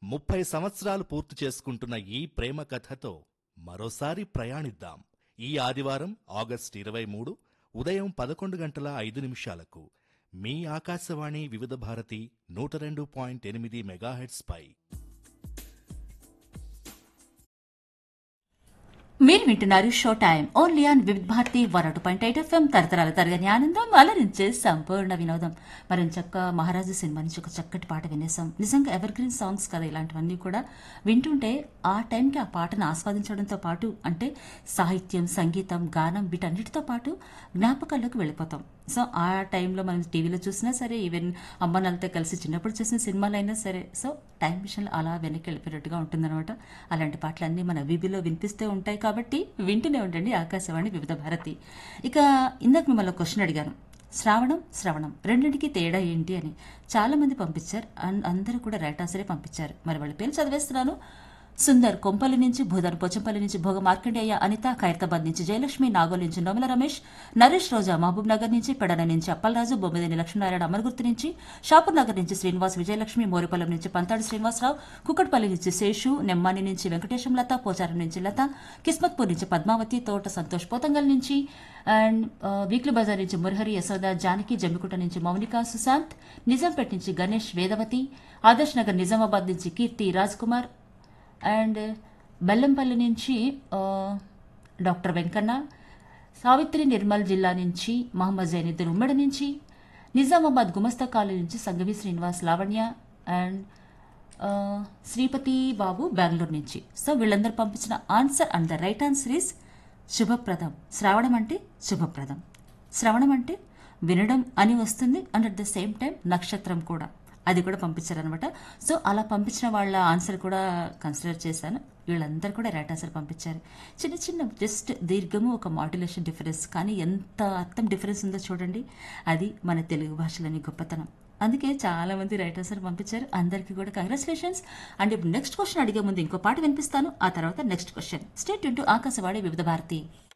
ముప్పై సంవత్సరాలు పూర్తి చేసుకుంటున్న ఈ ప్రేమ కథతో మరోసారి ప్రయాణిద్దాం ఈ ఆదివారం ఆగస్టు ఇరవై మూడు ఉదయం పదకొండు గంటల ఐదు నిమిషాలకు మీ ఆకాశవాణి వివిధ భారతి నూట రెండు పాయింట్ ఎనిమిది మెగాహెట్స్ పై మీరు వింటున్నారు show time only on Vividh Bharati one two point eight FM తరతరాల తరగని ఆనందం అలరించే సంపూర్ణ వినోదం మరి చక్క మహారాజు సినిమా నుంచి ఒక చక్కటి పాట వినేసాం నిజంగా ఎవర్ గ్రీన్ సాంగ్స్ కదా ఇలాంటివన్నీ కూడా వింటుంటే ఆ టైంకి ఆ పాటను ఆస్వాదించడంతో పాటు అంటే సాహిత్యం సంగీతం గానం వీటన్నిటితో పాటు జ్ఞాపకాల్లోకి వెళ్ళిపోతాం సో ఆ టైంలో మనం టీవీలో చూసినా సరే ఈవెన్ అమ్మ నాన్నతో కలిసి చిన్నప్పుడు చూసిన సినిమాలైనా సరే సో టైం విషయంలో అలా వెనక్కి వెళ్ళిపోయినట్టుగా ఉంటుందన్నమాట అలాంటి పాటలన్నీ మన వీబీలో వినిపిస్తూ ఉంటాయి కాబట్టి వింటూనే ఉండండి ఆకాశవాణి వివిధ భారతి ఇక ఇందాక మిమ్మల్ని క్వశ్చన్ అడిగాను శ్రావణం శ్రవణం రెండింటికి తేడా ఏంటి అని చాలా మంది పంపించారు అన్- అందరూ కూడా రైట్ ఆన్సరే పంపించారు మరి వాళ్ళ పేరు చదివేస్తున్నాను సుందర్ కొంపల్లి నుంచి భూధర్ పోచంపల్లి నుంచి భోగ మార్కండేయ అనిత ఖైరతాబాద్ నుంచి జయలక్ష్మి నాగోల్ నుంచి నోమల రమేష్ నరేష్ రోజా మహబూబ్ నగర్ నుంచి పెడన నుంచి అప్పలరాజు బొమ్మిదేని లక్ష్మీనారాయణ అమరగుర్తు నుంచి షాపూర్ నగర్ నుంచి శ్రీనివాస్ విజయలక్ష్మి మోరిపల్లం నుంచి పంతాడు శ్రీనివాసరావు కుక్కట్పల్లి నుంచి శేషు నెమ్మాని నుంచి వెంకటేశం లత పోచారం నుంచి లత కిస్మత్పూర్ నుంచి పద్మావతి తోట సంతోష్ పోతంగల్ నుంచి అండ్ ఆ, వీక్లీ బజార్ నుంచి మురహరి యశోద జానకి జమ్మికుంట నుంచి మౌనిక సుశాంత్ నిజాంపేట నుంచి గణేష్ వేదవతి ఆదర్శ్ నగర్ నిజామాబాద్ నుంచి కీర్తి రాజ్ కుమార్ అండ్ బెల్లంపల్లి నుంచి ఆ, డాక్టర్ వెంకన్న సావిత్రి నిర్మల్ జిల్లా నుంచి మహమ్మద్ జైనుద్దీన్ ఉమ్మడి నుంచి నిజామాబాద్ గుమస్తా కాలేజ్ నుంచి సంగవి శ్రీనివాస్ లావణ్య అండ్ ఆ, శ్రీపతి బాబు బెంగళూరు నుంచి సో వీళ్ళందరూ పంపించిన answer and the right answer is శుభప్రదం శ్రావణం అంటే శుభప్రదం శ్రవణం అంటే వినడం అని వస్తుంది and at the same time నక్షత్రం కూడా అది కూడా పంపించారనమాట సో అలా పంపించిన వాళ్ళ ఆన్సర్ కూడా కన్సిడర్ చేశాను వీళ్ళందరూ కూడా రైట్ ఆన్సర్ పంపించారు చిన్న చిన్న జస్ట్ దీర్ఘము ఒక మాడ్యులేషన్ డిఫరెన్స్ కానీ ఎంత అర్థం డిఫరెన్స్ ఉందో చూడండి అది మన తెలుగు భాషలోని గొప్పతనం అందుకే చాలా మంది రైట్ ఆన్సర్ పంపించారు అందరికీ కూడా కంగ్రాచులేషన్స్ అండ్ ఇప్పుడు నెక్స్ట్ క్వశ్చన్ అడిగే ముందు ఇంకో పాట వినిపిస్తాను ఆ తర్వాత next question stay tuned to Akashvani Vividh Bharati